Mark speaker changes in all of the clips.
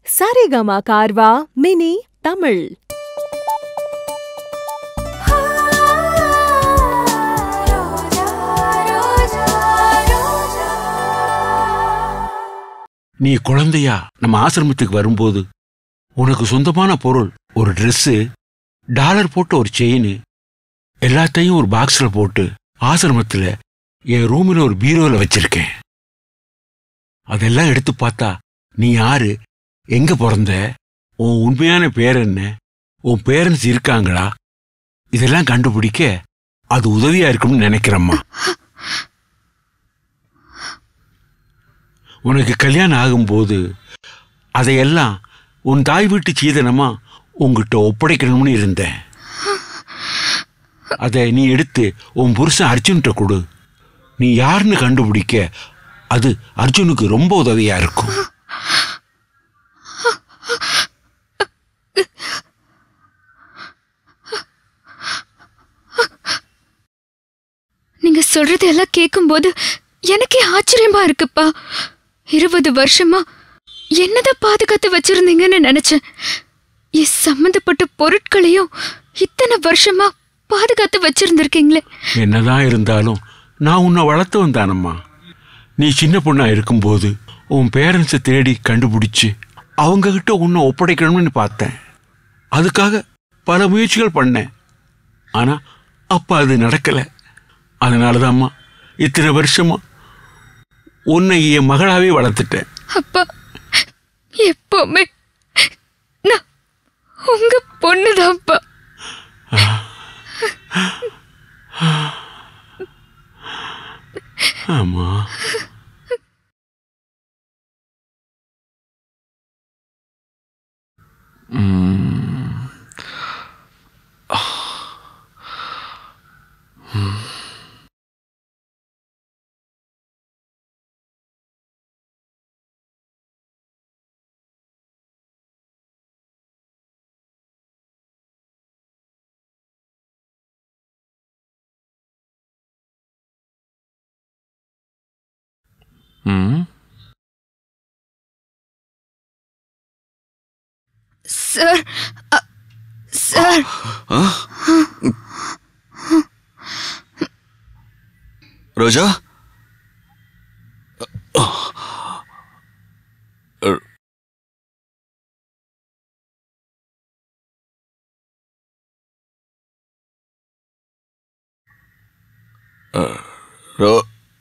Speaker 1: Saregama கார்வா mini Tamil
Speaker 2: நீ குழந்தையா நம்ம ஆசிரமத்துக்கு வரும்போது உனக்கு சொந்தமான பொருள் ஒரு ட்ரெஸ்ஸு டாலர் போட்ட ஒரு செயின் எல்லாத்தையும் ஒரு பாக்ஸில் போட்டு ஆசிரமத்தில் என் ரூமில் ஒரு பீரோவில் வச்சிருக்கேன் அதெல்லாம் எடுத்து பார்த்தா நீ யாரு எங்க பிறந்த உன் உண்மையான பேர் என்ன உன் பேரண்ட்ஸ் இருக்காங்களா இதெல்லாம் கண்டுபிடிக்க அது உதவியா இருக்கும்னு நினைக்கிறேம்மா உனக்கு கல்யாணம் ஆகும்போது அதையெல்லாம் உன் தாய் வீட்டு சீதனமா உங்ககிட்ட ஒப்படைக்கணும்னு இருந்தேன் அதை நீ எடுத்து உன் புருஷன் அர்ஜுன்கிட்ட கொடு நீ யாருன்னு கண்டுபிடிக்க அது அர்ஜுனுக்கு ரொம்ப உதவியா இருக்கும்
Speaker 3: நீங்க சொல்றது எல்லாம் கேட்கும்போது எனக்கே ஆச்சரியமா இருக்குப்பா இருபது வருஷமா என்னதான் பாதுகாத்து வச்சிருந்தீங்கன்னு நினைச்சேன் என் சம்பந்தப்பட்ட பொருட்களையும் இத்தனை வருஷமா பாதுகாத்து வச்சிருந்திருக்கீங்களே
Speaker 2: என்னதான் இருந்தாலும் நான் உன்னை வளர்த்தவன் தானம்மா நீ சின்ன பொண்ணா இருக்கும்போது உன் பேரண்ட்ஸை தேடி கண்டுபிடிச்சு அவங்க கிட்ட உன்னை ஒப்படைக்கணும்னு பார்த்தேன் அதுக்காக பல முயற்சிகள் பண்ணேன் ஆனா அப்ப அது நடக்கல அதனாலதாம்மா இத்தனை வருஷமா உன்னை என் மகளாவே வளர்த்துட்டேன்
Speaker 3: அப்பா எப்பவுமே நான் உங்க பொண்ணுதான்ப்பா
Speaker 2: ஆமா ம்
Speaker 3: சார் அ, சார்
Speaker 4: ரோஜா ரோ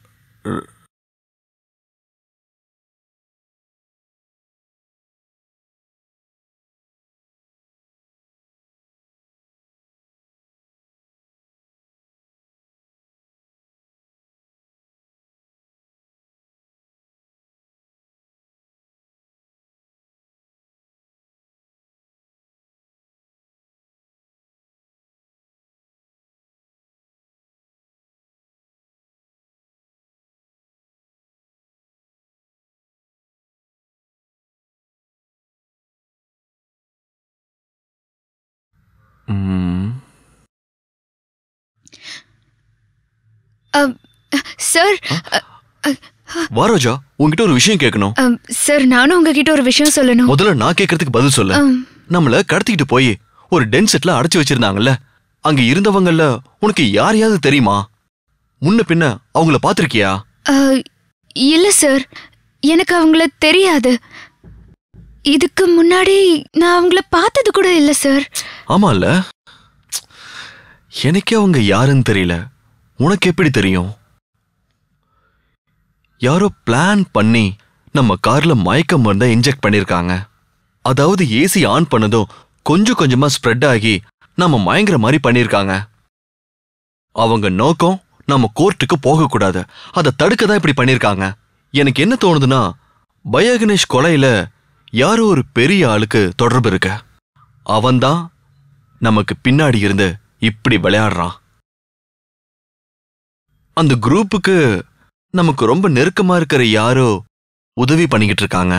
Speaker 2: ம்
Speaker 3: அ, சார்
Speaker 4: வா ரோஜா உன்கிட்ட ஒரு விஷயம் கேட்கணும்
Speaker 3: அ, சார் நானும் உங்ககிட்ட ஒரு விஷயம் சொல்லணும்
Speaker 4: முதல்ல நான் கேட்கறதுக்கு பதில் சொல்லு
Speaker 3: அம்,
Speaker 4: நம்மள கடத்திக்கிட்டு போய் ஒரு டென் செட்ல அடைச்சு வச்சிருந்தாங்கல்ல அங்க இருந்தவங்கல்ல உனக்கு யாரையாவது தெரியுமா முன்ன பின்ன அவங்கள பாத்திருக்கியா
Speaker 3: அ, இல்ல சார் எனக்கு அவங்கள தெரியாது இதுக்கு முன்னாடி நான் அவங்கள பார்த்தது கூட இல்ல சார்
Speaker 4: ஆமால எனக்கே அவங்க யாருன்னு தெரியல உனக்கு எப்படி தெரியும் யாரோ பிளான் பண்ணி நம்ம கார்ல மயக்க மருந்தை இன்ஜெக்ட் பண்ணிருக்காங்க அதாவது ஏசி ஆன் பண்ணதும் கொஞ்சம் கொஞ்சமா ஸ்ப்ரெட் ஆகி நம்ம மயங்குற மாதிரி பண்ணிருக்காங்க அவங்க நோக்கம் நம்ம கோர்ட்டுக்கு போகக்கூடாது அதை தடுக்க தான் இப்படி பண்ணிருக்காங்க எனக்கு என்ன தோணுதுன்னா பயகணேஷ் கொலையில யாரோ ஒரு பெரிய ஆளுக்கு தொடர்பு இருக்கு அவன்தான் நமக்கு பின்னாடி இருந்து இப்படி விளையாடுறான் அந்த குரூப்புக்கு நமக்கு ரொம்ப நெருக்கமா இருக்கிற யாரோ உதவி பண்ணிக்கிட்டு இருக்காங்க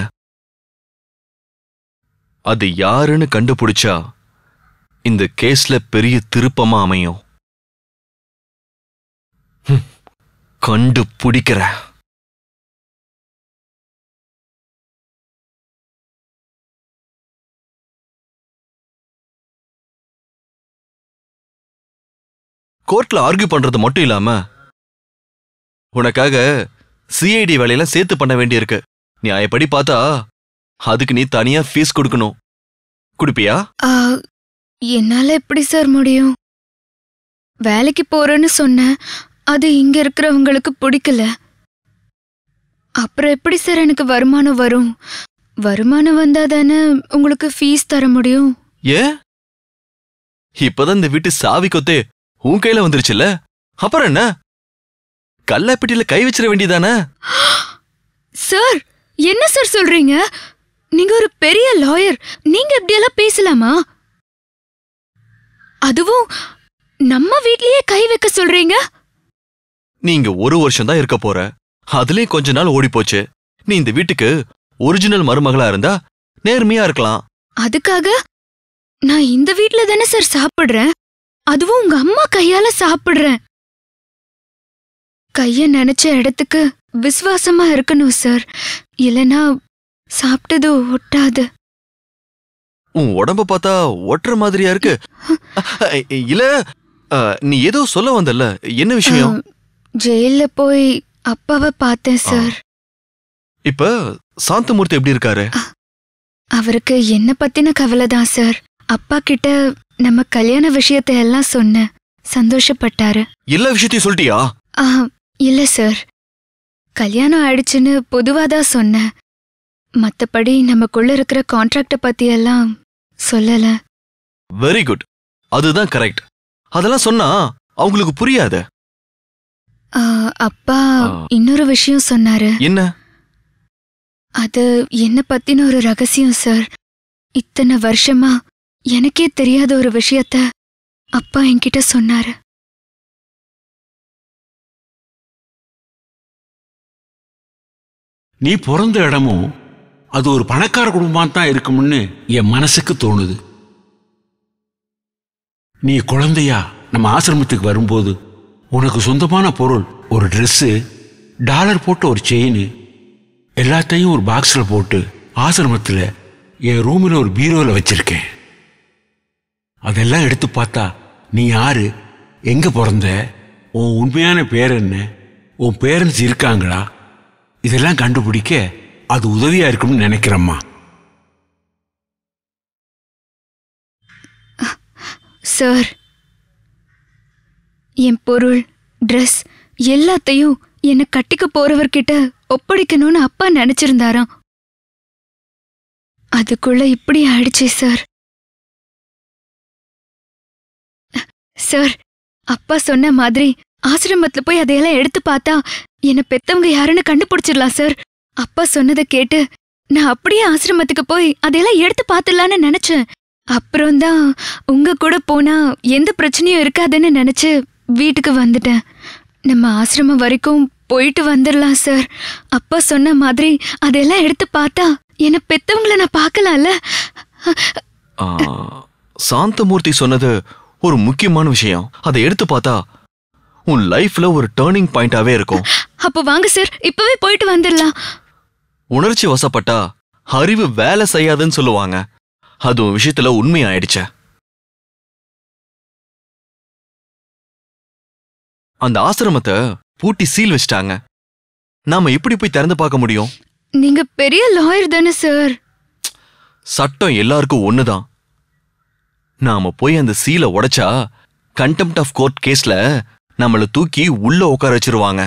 Speaker 4: அது யாருன்னு கண்டுபிடிச்சா இந்த கேஸ்ல பெரிய திருப்பமா அமையும் ஹம், கண்டுபிடிக்கிறேன் கோர்ட்ல ஆர்கியூ பண்றது மட்டும் இல்லாம உனக்காக சிஐடி வேலையெல்லாம் சேர்த்து பண்ண வேண்டியிருக்கு நியாயப்படி பார்த்தா அதுக்கு நீ தனியா ஃபீஸ் கொடுக்கணும் குடுப்பியா
Speaker 3: ஆ, என்னால எப்படி சார் முடியும் வேலைக்கு போறேன்னு சொன்னேன் அது இங்க இருக்கிறவங்களுக்கு பிடிக்கல அப்புறம் எப்படி சார் எனக்கு வருமானம் வரும் வருமானம் வந்தா தானே உங்களுக்கு ஃபீஸ் தர முடியும்
Speaker 4: ஏன் இப்பதான் இந்த வீட்டு சாவி கொத்தே உன் கையில வந்துருச்சுல்ல அப்புறம் என்ன கல்லாப்பெட்டியில கை வச்சிட வேண்டியதானே
Speaker 3: சார் என்ன சார் சொல்றீங்க நீங்க ஒரு பெரிய லாயர் நீங்க இப்படியெல்லாம் பேசலாமா அதுவும் நம்ம வீட்லயே கை வைக்க சொல்றீங்க
Speaker 4: நீங்க ஒரு வருஷம் தான் இருக்க போற அதுலயும் கொஞ்ச நாள் ஓடி போச்சு நீ இந்த வீட்டுக்கு ஒரிஜினல் மருமகளா இருந்தா நேர்மையா இருக்கலாம்
Speaker 3: அதுக்காக நான் இந்த வீட்ல தானே சார் சாப்பிடுறேன் அதுவும் உங்க அம்மா கையால சாப்பிடுறேன் கைய நினைச்ச இடத்துக்கு விசுவாசமா இருக்கணும் சார் இல்லனா சாப்பிட்டது ஒட்டாது
Speaker 4: உன் உடம்ப பார்த்தா ஒட்டுற மாதிரியா இருக்கு இல்ல அஹ், நீ ஏதோ சொல்ல வந்தல்ல என்ன விஷயம்
Speaker 3: ஆ, ஜெயில்ல போய் அப்பாவை பார்த்தேன் சார்
Speaker 4: இப்ப சாந்தமூர்த்தி எப்படி இருக்காரு
Speaker 3: அவருக்கு என்ன பத்தின கவலை தான் சார் அப்பா கிட்ட நம்ம கல்யாண விஷயத்தை எல்லாம் சொன்னேன் சந்தோஷப்பட்டாரு
Speaker 4: எல்லா விஷயத்தையும் சொல்லிட்டியா
Speaker 3: ஆ இல்ல சார் கல்யாணம் ஆயிடுச்சுன்னு பொதுவா தான் சொன்னேன் மத்தபடி நமக்குள்ள இருக்கிற கான்ட்ராக்ட பத்தி எல்லாம் சொல்லல
Speaker 4: வெரி குட் அதுதான் கரெக்ட் அதெல்லாம் சொன்னா அவங்களுக்கு புரியாது
Speaker 3: ஆ, அப்பா
Speaker 4: ஆ.
Speaker 3: இன்னொரு விஷயம் சொன்னாரு
Speaker 4: என்ன
Speaker 3: அது என்ன பத்தின ஒரு ரகசியம் சார் இத்தனை வருஷமா எனக்கே தெரியாத ஒரு விஷயத்த அப்பா என்கிட்ட சொன்னாரு
Speaker 2: நீ பிறந்த இடமும் அது ஒரு பணக்கார குடும்பமா தான் இருக்கும்னு என் மனசுக்கு தோணுது நீ குழந்தையா நம்ம ஆசிரமத்துக்கு வரும்போது உனக்கு சொந்தமான பொருள் ஒரு ட்ரெஸ்ஸு டாலர் போட்ட ஒரு செயின் எல்லாத்தையும் ஒரு பாக்ஸில் போட்டு ஆசிரமத்தில் என் ரூமில் ஒரு பீரோவில் வச்சிருக்கேன் அதெல்லாம் எடுத்து பார்த்தா நீ யாரு எங்கே பிறந்த உன் உண்மையான பேர் என்ன உன் பேரண்ட்ஸ் இருக்காங்களா இதெல்லாம் கண்டுபிடிக்க அது உதவியா இருக்கும்னு நினைக்கிறேம்மா
Speaker 3: சார் என் பொருள் ட்ரெஸ் எல்லாத்தையும் என்னை கட்டிக்க போறவர்கிட்ட ஒப்படைக்கணும்னு அப்பா நினைச்சிருந்தாராம் அதுக்குள்ள இப்படி ஆயிடுச்சே சார் சார் அப்பா சொன்ன மாதிரி ஆசிரமத்துல போய் அதையெல்லாம் எடுத்து பார்த்தா என்னை பெத்தவங்க யாருன்னு கண்டுபிடிச்சிடலாம் சார் அப்பா சொன்னதை கேட்டு நான் அப்படியே ஆசிரமத்துக்கு போய் அதையெல்லாம் எடுத்து பார்த்துடலான்னு நினைச்சேன் அப்புறம்தான் உங்க கூட போனா எந்த பிரச்சனையும் இருக்காதுன்னு நினைச்சு வீட்டுக்கு வந்துட்டேன் நம்ம ஆசிரமம் வரைக்கும் போயிட்டு வந்துடலாம் சார் அப்பா சொன்ன மாதிரி அதெல்லாம் எடுத்து பார்த்தா என்ன பெத்தவங்கள நான் பார்க்கலாம்ல
Speaker 4: ஆ, சாந்தமூர்த்தி சொன்னது ஒரு முக்கியமான விஷயம் அதை எடுத்து பார்த்தா உன் லைஃப்ல ஒரு டேர்னிங் பாயிண்டாவே இருக்கும்
Speaker 3: அப்போ வாங்க சார் இப்பவே போயிட்டு வந்துடலாம்
Speaker 4: உணர்ச்சி வசப்பட்டா அறிவு வேலை செய்யாதுன்னு சொல்லுவாங்க அது உன் விஷயத்துல உண்மையாயிடுச்ச அந்த ஆசிரமத்தை பூட்டி சீல் வச்சிட்டாங்க நாம எப்படி போய் திறந்து பார்க்க முடியும்
Speaker 3: நீங்க பெரிய லாயர் தானே சார்
Speaker 4: சட்டம் எல்லாருக்கும் ஒண்ணுதான் நாம போய் அந்த சீலை உடைச்சா கண்டெம்ட் ஆஃப் கோர்ட் கேஸ்ல நம்மள தூக்கி உள்ள உட்கார வச்சிருவாங்க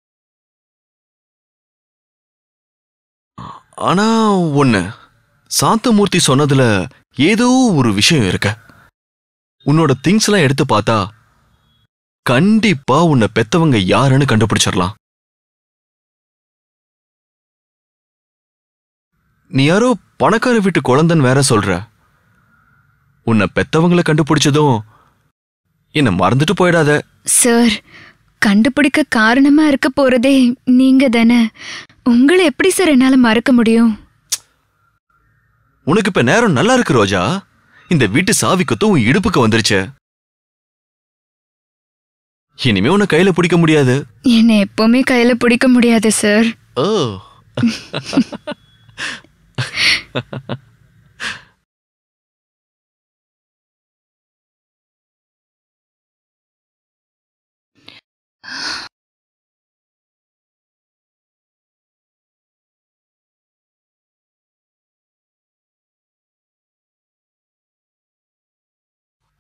Speaker 4: ஆனா ஒண்ணு சாந்தமூர்த்தி சொன்னதுல ஏதோ ஒரு விஷயம் இருக்க உன்னோட திங்ஸ் எல்லாம் எடுத்து பார்த்தா கண்டிப்பா உன்னை பெத்தவங்க யாருன்னு கண்டுபிடிச்சிடலாம் நீ யாரோ பணக்கார வீட்டு குழந்தைன்னு வேற சொல்ற உன்னை பெத்தவங்களை கண்டுபிடிச்சதும் என்ன மறந்துட்டு போயிடாத
Speaker 3: சார் கண்டுபிடிக்க காரணமா இருக்க போறதே நீங்க தானே உங்களை எப்படி சார் என்னால மறக்க முடியும்
Speaker 4: உனக்கு இப்ப நேரம் நல்லா இருக்கு ரோஜா இந்த வீட்டு சாவி குத்து உன் இடுப்புக்கு வந்துருச்சு இனிமே உன்னை கையில பிடிக்க முடியாது
Speaker 3: என்னை எப்பவுமே கையில பிடிக்க முடியாது சார்
Speaker 4: ஓ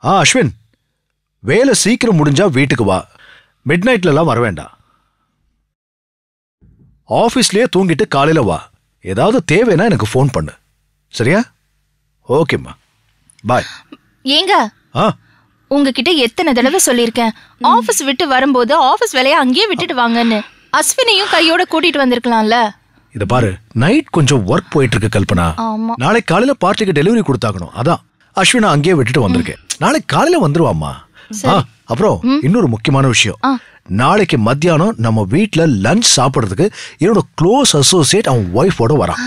Speaker 5: ஆ அஸ்வின் வேலை சீக்கிரம் முடிஞ்சா வீட்டுக்கு வா மிட் நைட்லலாம் வர வேண்டாம் ஆஃபீஸ்லயே தூங்கிட்டு காலையில வா ஏதாவது தேவைன்னா எனக்கு ஃபோன் பண்ணு சரியா ஓகேம்மா பாய்
Speaker 6: ஏங்க
Speaker 5: ஆ
Speaker 6: உங்ககிட்ட எத்தனை தடவை சொல்லியிருக்கேன் ஆபீஸ் விட்டு வரும்போது ஆபீஸ் வேலையை அங்கேயே விட்டுட்டு வாங்கன்னு அஸ்வினையும் கையோட கூட்டிட்டு வந்திருக்கலாம்ல
Speaker 5: இத பாரு நைட் கொஞ்சம் ஒர்க் போயிட்டு இருக்கு கல்பனா
Speaker 6: ஆமா
Speaker 5: நாளைக்கு காலையில பார்ட்டிக்கு டெலிவரி கொடுத்தாகணும் அதான் அஸ்வினா அங்கேயே விட்டுட்டு வந்திருக்கேன் நாளைக்கு காலையில வந்துருவாம்மா ஆ, அப்புறம் இன்னொரு முக்கியமான விஷயம்
Speaker 6: ஆ.
Speaker 5: நாளைக்கு மத்தியானம் நம்ம வீட்ல லஞ்ச் சாப்பிடுறதுக்கு என்னோட க்ளோஸ் அசோசியேட் அவன் ஒய்ஃபோட வரான்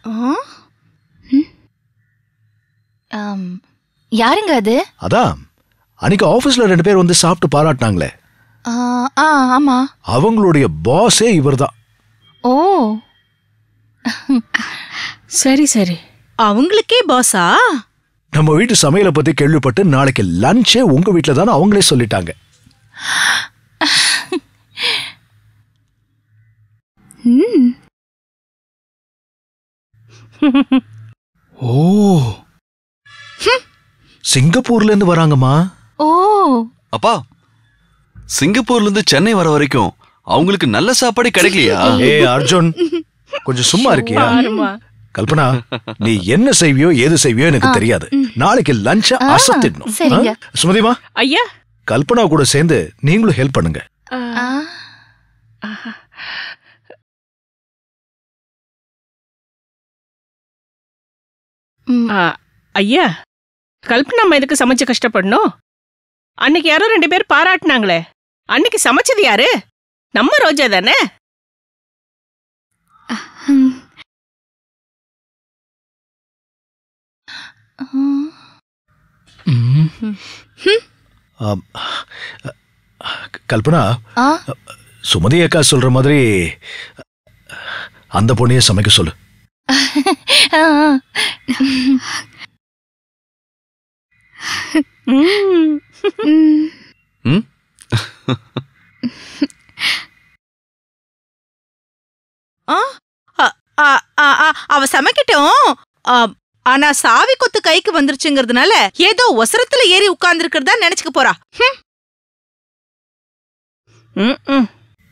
Speaker 6: ஆம், யாருங்க அது
Speaker 5: அதான் அன்னைக்கு ஆபீஸ்ல ரெண்டு பேர் வந்து சாப்பிட்டு பாராட்டினாங்களே
Speaker 6: ஆ, ஆ ஆமா
Speaker 5: அவங்களுடைய பாஸே இவர்தான்
Speaker 6: ஓ
Speaker 7: சரி சரி அவங்களுக்கே பாஸா
Speaker 5: நம்ம வீட்டு சமையலை பத்தி கேள்விப்பட்டு நாளைக்கு லஞ்சே உங்க வீட்ல தான் அவங்களே சொல்லிட்டாங்க
Speaker 3: ம்
Speaker 2: ஓ
Speaker 5: சிங்கப்பூர்ல இருந்து வராங்கம்மா
Speaker 6: ஓ
Speaker 4: அப்பா சிங்கப்பூர்ல இருந்து சென்னை வர வரைக்கும் அவங்களுக்கு நல்ல சாப்பாடு கிடைக்கலையா
Speaker 5: ஏ அர்ஜுன் கொஞ்சம் சும்மா இருக்கியா
Speaker 7: பாரும்மா.
Speaker 5: கல்பனா நீ என்ன செய்வியோ ஏது செய்வியோ எனக்கு தெரியாது நாளைக்கு லஞ்ச அசத்திடணும்
Speaker 6: சரிங்க.
Speaker 5: ஆ? சுமதிமா
Speaker 7: ஐயா
Speaker 5: கல்பனா கூட சேர்ந்து நீங்களும் ஹெல்ப் பண்ணுங்க
Speaker 6: ஆ, ம்,
Speaker 7: ஆ, ஐயா கல்பனா நம்ம எதுக்கு சமைச்சு கஷ்டப்படணும் அன்னைக்கு யாரோ ரெண்டு பேர் பாராட்டினாங்களே அன்னைக்கு சமைச்சது யாரு நம்ம ரோஜா தானே
Speaker 3: ம்.
Speaker 6: ம்.
Speaker 5: ஆம். கல்பனா
Speaker 6: ஆ,
Speaker 5: சுமதி அக்கா சொல்ற மாதிரி அந்த பொண்ணையே சமைக்க சொல்லு
Speaker 6: ஆ, ஆ.
Speaker 7: ம்.
Speaker 3: ம்.
Speaker 4: ம்?
Speaker 8: ஆ, ஆ, ஆ, ஆ, அவ சமைக்கட்டும் ஆ, ஆனா சாவி கொத்து கைக்கு வந்துருச்சுங்கிறதுனால ஏதோ ஒசரத்துல ஏறி உட்கார்ந்துருக்கிறதா நினைச்சுக்க போறா ஹம்.
Speaker 7: ம், ம்.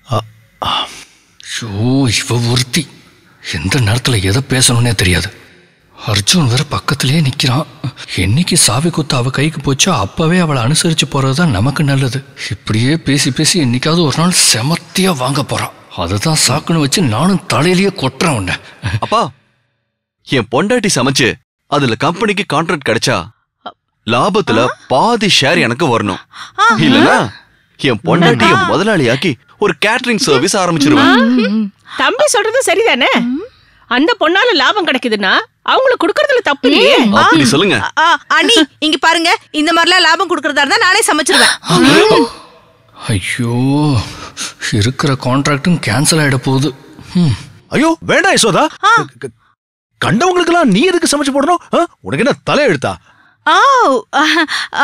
Speaker 9: ஷோ இவ ஒருத்தி எந்த நேரத்துல எதை பேசணும்னே தெரியாது அர்ஜுன் வேற பக்கத்திலேயே நிக்கிறான் என்னைக்கு சாவி குத்து அவ கைக்கு போச்சோ அப்பவே அவளை அனுசரிச்சு போறதுதான் நமக்கு நல்லது இப்படியே பேசி பேசி என்னைக்காவது ஒரு நாள் செமத்தியா வாங்க போறான் அதுதான் சாக்குன்னு வச்சு நானும் தலையிலேயே கொட்டுறேன் உன்னை
Speaker 4: அப்பா என் பொண்டாட்டி சமைச்சு அதுல கம்பெனிக்கு கான்ட்ராக்ட் கிடைச்சா லாபத்துல பாதி ஷேர் எனக்கு வரணும் இல்லனா என் பொண்டாட்டிய முதலாளியாக்கி ஒரு கேட்டரிங் சர்வீஸ் ஆரம்பிச்சிருவேன்
Speaker 6: ம்.
Speaker 7: தம்பி சொல்றது சரிதானே அந்த பொண்ணால லாபம் கிடைக்குதுன்னா அவங்களுக்கு கொடுக்கறதுல தப்பு இல்லையே
Speaker 4: அப்படி சொல்லுங்க
Speaker 8: ஆ, அண்ணி இங்க பாருங்க இந்த மாதிரிலாம் லாபம் கொடுக்கறதா இருந்தா நானே சமைச்சிருவேன்
Speaker 9: ஐயோ இருக்கிற கான்ட்ராக்டும் கேன்சல் ஆயிட போகுது ம்
Speaker 5: ஐயோ வேண்டாம் யசோதா க- கண்டவங்களுக்கெல்லாம் நீ எதுக்கு சமைச்சு போடணும் ஆ? உனக்கு என்ன தலை எழுத்தா
Speaker 8: ஆ, ஆ, ஆ,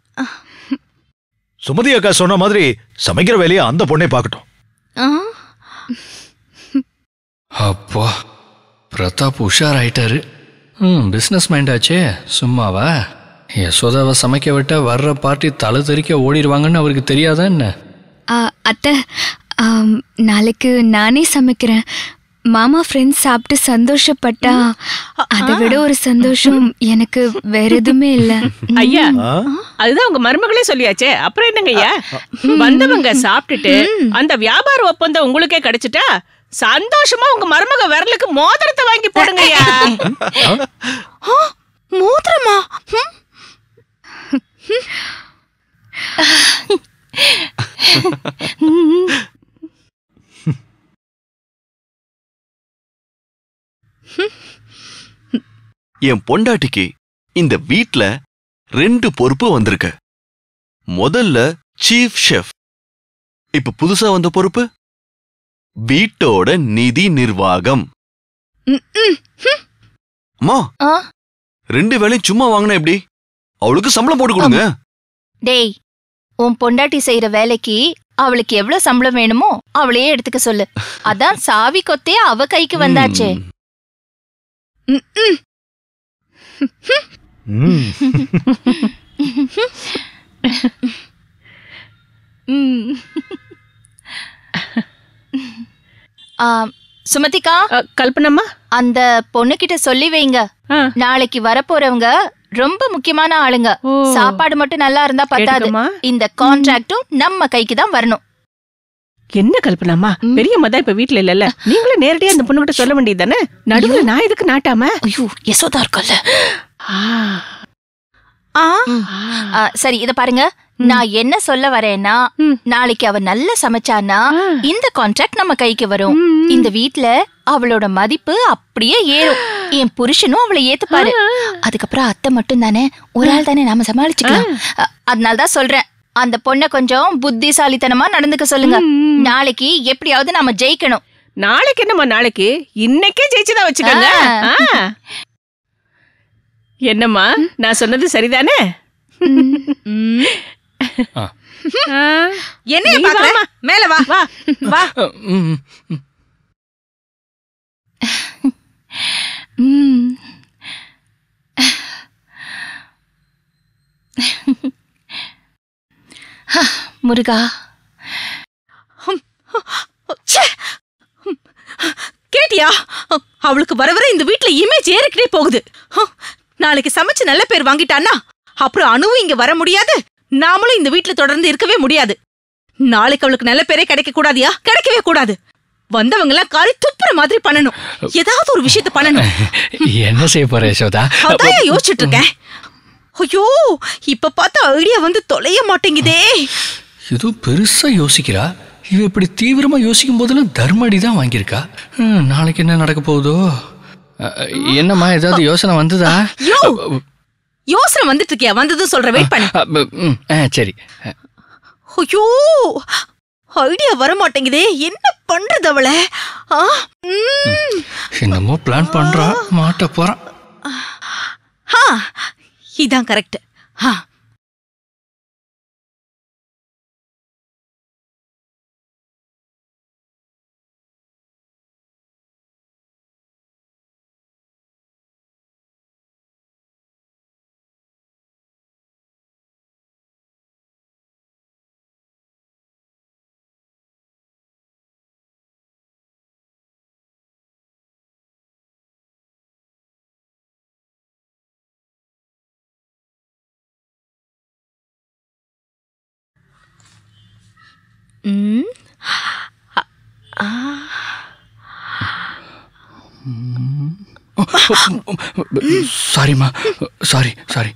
Speaker 5: சுமதி அக்கா சொன்ன மாதிரி சமைக்கிற வேலையை அந்த பொண்ணே பார்க்கட்டும்
Speaker 6: ஆ.
Speaker 9: அப்பா பிரதாப் உஷார் ஆயிட்டாரு ம் பிஸ்னஸ் மைண்ட் ஆச்சே சும்மாவா யசோதாவை சமைக்க விட்டா வர்ற பார்ட்டி தலை தெறிக்க ஓடிடுவாங்கன்னு அவருக்கு தெரியாதா என்ன
Speaker 3: ஆ, அத்தை ஆம், நாளைக்கு நானே சமைக்கிறேன் மாமா ஃப்ரெண்ட்ஸ் சாப்பிட்டு சந்தோஷப்பட்டா அதை விட ஒரு சந்தோஷம் எனக்கு வேற எதுவுமே இல்ல
Speaker 7: ஐயா
Speaker 5: ஆ?
Speaker 7: அதுதான் உங்க மருமகளே சொல்லியாச்சே அப்புறம் என்னங்க ஐயா வந்தவங்க சாப்பிட்டுட்டு அந்த வியாபார ஒப்பந்தம் உங்களுக்கே கிடைச்சிட்டா சந்தோஷமா உங்க மருமக விரலுக்கு மோதிரத்தை வாங்கி போடுங்க ஐயா
Speaker 8: மோதிரமா ஹம்.
Speaker 4: என் பொண்டாட்டிக்கு இந்த வீட்ல ரெண்டு பொறுப்பு வந்திருக்கு முதல்ல சீஃப் ஷெஃப் இப்ப புதுசா வந்த பொறுப்பு வீட்டோட நிதி நிர்வாகம்
Speaker 6: ம், ம்.
Speaker 4: அம்மா
Speaker 6: ஆ.
Speaker 4: ரெண்டு வேலையும் சும்மா வாங்கினா எப்படி அவளுக்கு சம்பளம் போட்டு கொடுங்க
Speaker 6: டேய் உன் பொண்டாட்டி செய்யற வேலைக்கு அவளுக்கு எவ்வளவு சம்பளம் வேணுமோ அவளையே எடுத்துக்க சொல்லு அதான் சாவி கொத்தே அவ கைக்கு வந்தாச்சே
Speaker 4: ம்.
Speaker 6: ம், ம்.
Speaker 5: ம்.
Speaker 6: ம். ஆ, சுமதிக்கா
Speaker 7: அ, கல்பனம்மா
Speaker 6: அந்த பொண்ணுகிட்ட சொல்லி வைங்க
Speaker 7: ஆ.
Speaker 6: நாளைக்கு வரப்போறவங்க ரொம்ப முக்கியமான ஆளுங்க
Speaker 7: ஓ.
Speaker 6: சாப்பாடு மட்டும் நல்லா இருந்தா பத்தாது
Speaker 7: கேட்டுக்கம்மா.
Speaker 6: இந்த கான்ட்ராக்டும் நம்ம கைக்கு தான் வரணும்
Speaker 7: என்ன கல்பனாமா
Speaker 6: ம்.
Speaker 7: பெரியம்மா தான் இப்ப வீட்ல இல்லல்ல நீங்களும் நேரடியா அந்த பொண்ணுகிட்ட சொல்ல வேண்டியது தானே நடுவுல நான் எதுக்கு நாட்டாம
Speaker 6: ஐயோ யசோதா இருக்கல்ல
Speaker 7: ஆ.
Speaker 8: ஆ
Speaker 6: ஆ, சரி இத பாருங்க நான் என்ன சொல்ல வரேன்னா
Speaker 7: ம்.
Speaker 6: நாளைக்கு அவ நல்லா சமைச்சானா
Speaker 7: ஆ.
Speaker 6: இந்த கான்ட்ராக்ட் நம்ம கைக்கு வரும்
Speaker 7: ம்.
Speaker 6: இந்த வீட்ல அவளோட மதிப்பு அப்படியே ஏறும் என் புருஷனும் அவளை ஏத்துப்பாரு அதுக்கப்புறம் அத்தை மட்டும் தானே ஒரு ஆள் தானே நாம சமாளிச்சுக்கலாம் அ, அதனால தான் சொல்றேன் அந்த பொண்ணை கொஞ்சம் புத்திசாலித்தனமா நடந்துக்க சொல்லுங்க
Speaker 7: ம்.
Speaker 6: நாளைக்கு எப்படியாவது நாம ஜெயிக்கணும்
Speaker 7: நாளைக்கு என்னம்மா நாளைக்கு இன்னைக்கே ஜெயிச்சுதான் வச்சுக்கோங்க
Speaker 6: ஆ.
Speaker 7: ஆ. என்னம்மா நான் சொன்னது சரிதானே
Speaker 8: ம்.
Speaker 7: ஆ.
Speaker 8: என்னைய
Speaker 7: நீ
Speaker 8: பாக்குற
Speaker 7: வாம்மா.
Speaker 8: மேல வா
Speaker 7: வா வா
Speaker 9: ம், ம்.
Speaker 6: ம். ஹ, முருகா
Speaker 8: ச்சே! கேட்டியா அவளுக்கு வர வர இந்த வீட்ல இமேஜ் ஏறிக்கிட்டே போகுது ஹம், நாளைக்கு சமைச்சு நல்ல பேர் வாங்கிட்டான்னா அப்புறம் அணுவும் இங்க வர முடியாது நாமளும் இந்த வீட்ல தொடர்ந்து இருக்கவே முடியாது நாளைக்கு அவளுக்கு நல்ல பேரே கிடைக்க கூடாதியா கிடைக்கவே கூடாது வந்தவங்க எல்லாம் காரி துப்புற மாதிரி பண்ணணும் ஏதாவது ஒரு விஷயத்த பண்ணணும்
Speaker 9: என்ன செய்ய போற யசோதா
Speaker 8: அதான் யோசிச்சுட்டு இருக்கேன் ஐயோ இப்ப பார்த்தா ஐடியா வந்து தொலைய மாட்டேங்குதே
Speaker 9: ஏதோ பெருசா யோசிக்கிறா இவ இப்படி தீவிரமா யோசிக்கும் போதெல்லாம் தர்மடி தான் வாங்கியிருக்கா ஹம், நாளைக்கு என்ன நடக்க போகுதோ அ, என்னம்மா ஏதாவது யோசனை வந்ததா
Speaker 8: யோ யோசனை வந்துட்டு இருக்கியா வந்ததும் சொல்ற வெயிட் பண்ணு
Speaker 9: அ, ப, ம், ஆ, சரி
Speaker 8: ஐயோ ஐடியா வர மாட்டேங்குதே என்ன பண்றது அவளை ஆ, ம்,
Speaker 9: என்னமோ பிளான் பண்றா மாட்ட போறான்
Speaker 8: ஆ, இதான் கரெக்ட் ம் அ- ஆ,
Speaker 9: சாரிம்மா சாரி சாரி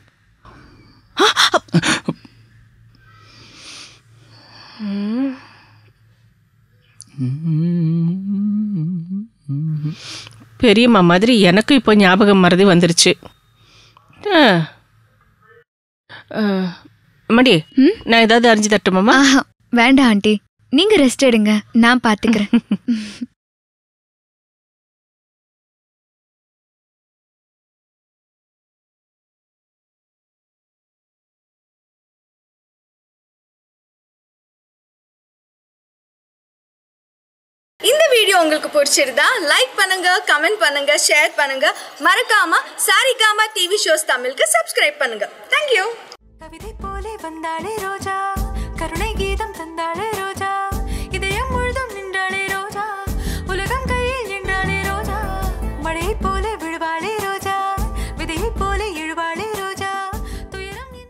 Speaker 7: பெரியம்மா மாதிரி எனக்கும் இப்போ ஞாபகம் மறதி வந்துருச்சு ஆ. ஆ. மடி நான் ஏதாவது அறிஞ்சு தட்டுமாமா
Speaker 3: ஆஹா வேண்டாம் ஆண்டி நீங்க ரெஸ்ட் எடுங்க நான் பாத்துக்கிறேன்
Speaker 10: இந்த வீடியோ உங்களுக்கு பிடிச்சிருந்தா லைக் பண்ணுங்க கமெண்ட் பண்ணுங்க ஷேர் பண்ணுங்க மறக்காம சாரிகாமா டிவி ஷோஸ் தமிழுக்கு சப்ஸ்கிரைப் பண்ணுங்க தேங்க்யூ
Speaker 11: கவிதை போலே வந்தாளே ரோஜா கருணை கீதம் தந்தாளே